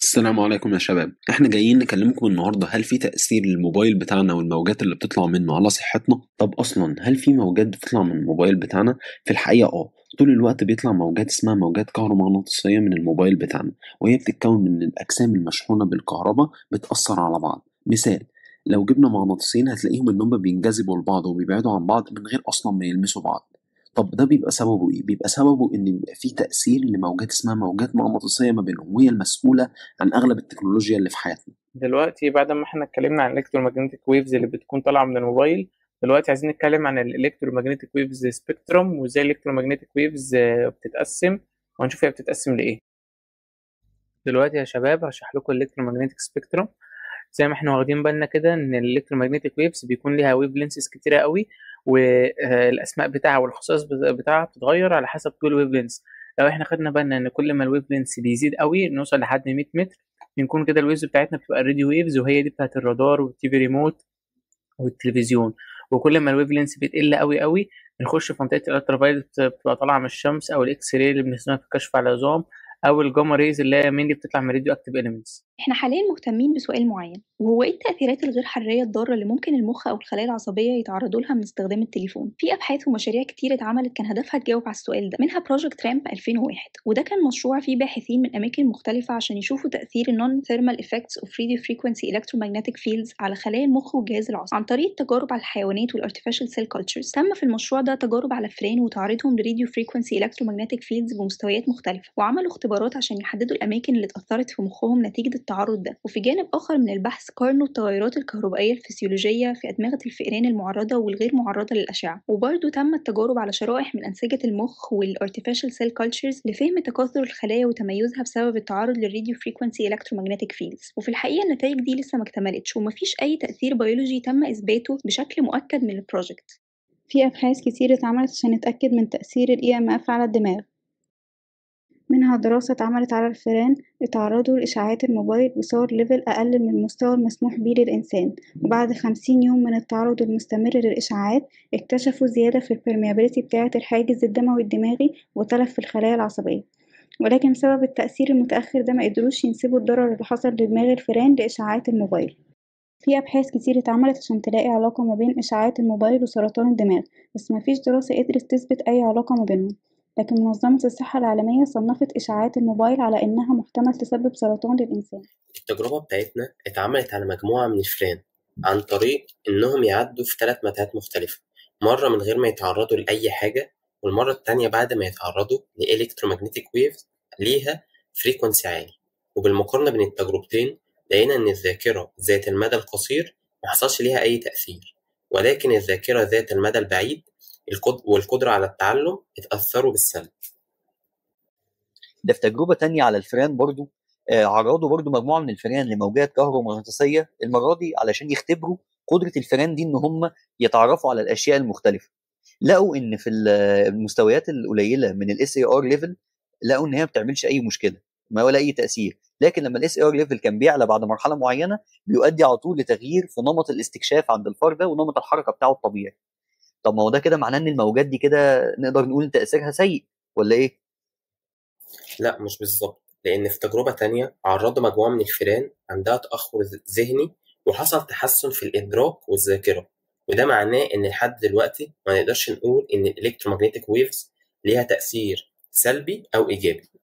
السلام عليكم يا شباب احنا جايين نكلمكم النهارده هل في تأثير للموبايل بتاعنا والموجات اللي بتطلع منه على صحتنا طب اصلا هل في موجات بتطلع من الموبايل بتاعنا في الحقيقة اه طول الوقت بيطلع موجات اسمها موجات كهرومغناطيسية من الموبايل بتاعنا وهي بتتكون من الأجسام المشحونة بالكهرباء بتأثر على بعض مثال لو جبنا مغناطيسين هتلاقيهم ان هم بينجذبوا لبعض وبيبعدوا عن بعض من غير اصلا ما يلمسوا بعض طب ده بيبقى سببه ايه؟ بيبقى سببه ان بيبقى في تأثير لموجات اسمها موجات مغناطيسية ما بينهم وهي المسؤولة عن اغلب التكنولوجيا اللي في حياتنا دلوقتي بعد ما احنا اتكلمنا عن الالكترومagnetic ويفز اللي بتكون طالعه من الموبايل دلوقتي عايزين نتكلم عن الالكترومagnetic ويفز سبيكتروم وازاي الالكترومagnetic ويفز بتتقسم وهنشوف هي بتتقسم لايه دلوقتي يا شباب هشرح لكم الالكترومagnetic سبيكتروم زي ما احنا واخدين بالنا كده ان الالكترومagnetic ويفز بيكون ليها ويف لينسز كتيره قوي والاسماء بتاعها والخصائص بتاعها بتتغير على حسب طول الويف لينس لو احنا خدنا بالنا ان كل ما الويف لينس بيزيد قوي نوصل لحد 100 متر بنكون كده الويفز بتاعتنا بتبقى الراديو ويفز وهي دي بتاعت الرادار والتي في ريموت والتلفزيون وكل ما الويف لينس بتقل قوي قوي بنخش في منطقه الالترا فايلت بتبقى طالعه من الشمس او الاكس راي اللي بنسميها في كشف على العظام او الجاما ريز اللي هي مين بتطلع من راديو اكتيف اليمنتس احنا حاليا مهتمين بسؤال معين وهو ايه التأثيرات الغير حرارية الضارة اللي ممكن المخ أو الخلايا العصبية يتعرضوا لها من استخدام التليفون في أبحاث ومشاريع كتير اتعملت كان هدفها تجاوب على السؤال ده منها بروجكت رامب 2001 وده كان مشروع فيه باحثين من أماكن مختلفة عشان يشوفوا تأثير النون ثيرمال effects of radio frequency electromagnetic fields على خلايا المخ والجهاز العصبي عن طريق تجارب على الحيوانات والارتفيشال سيل كلتشرز تم في المشروع ده تجارب على فئران وتعريضهم لراديو frequency electromagnetic fields بمستويات مختلفة وعملوا اختبارات عشان يحددوا الأماكن اللي اتأثرت في مخهم نتيجة التعرض ده وفي جانب آخر من البحث قارنوا التغيرات الكهربائية الفسيولوجية في أدمغة الفئران المعرضة والغير معرضة للأشعة وبرضه تم التجارب على شرائح من أنسجة المخ والارتفيشال سيل كلتشرز لفهم تكاثر الخلايا وتميزها بسبب التعرض للراديو فريكونسي الكترومagnetic فيلدز وفي الحقيقة النتائج دي لسه ما اكتملتش ومفيش أي تأثير بيولوجي تم إثباته بشكل مؤكد من البروجكت في أبحاث كتير اتعملت عشان نتأكد من تأثير ال EMF على الدماغ منها دراسة اتعملت على الفئران اتعرضوا لإشعاعات الموبايل بصور ليفل أقل من المستوى المسموح بيه للإنسان وبعد خمسين يوم من التعرض المستمر للإشعاعات اكتشفوا زيادة في البرميابيليتي بتاعة الحاجز الدموي الدماغي وتلف في الخلايا العصبية ولكن بسبب التأثير المتأخر ده مقدروش ينسبوا الضرر اللي حصل لدماغ الفئران لإشعاعات الموبايل في أبحاث كتير اتعملت عشان تلاقي علاقة ما بين إشعاعات الموبايل وسرطان الدماغ بس مفيش دراسة قدرت تثبت أي علاقة ما بينهم لكن منظمة الصحة العالمية صنفت إشعاعات الموبايل على إنها محتمل تسبب سرطان للإنسان التجربة بتاعتنا اتعملت على مجموعة من الفئران عن طريق إنهم يعدوا في ثلاث متاهات مختلفة مرة من غير ما يتعرضوا لأي حاجة والمرة التانية بعد ما يتعرضوا لإلكترومagnetic ويفز ليها فريكونسي عالي وبالمقارنة بين التجربتين لقينا إن الذاكرة ذات المدى القصير محصلش ليها أي تأثير ولكن الذاكرة ذات المدى البعيد والقدرة على التعلم اتأثروا بالسلب ده في تجربة تانية على الفئران برضو آه عرضوا برضو مجموعة من الفئران لموجات كهرومغناطيسية المرة دي علشان يختبروا قدرة الفئران دي إن هم يتعرفوا على الأشياء المختلفة لقوا إن في المستويات القليلة من الاس اي ار ليفل لقوا إن هي ما بتعملش أي مشكلة ما ولا أي تأثير لكن لما الاس اي ار ليفل كان بيعلى بعد مرحلة معينة بيؤدي على طول لتغيير في نمط الاستكشاف عند الفرد ده ونمط الحركة بتاعه الطبيعي طب ما هو ده كده معناه ان الموجات دي كده نقدر نقول تاثيرها سيء ولا ايه؟ لا مش بالظبط لان في تجربه تانية عرضوا مجموعه من الفئران عندها تاخر ذهني وحصل تحسن في الادراك والذاكره وده معناه ان لحد دلوقتي ما نقدرش نقول ان الالكترومagnetic ويفز ليها تاثير سلبي او ايجابي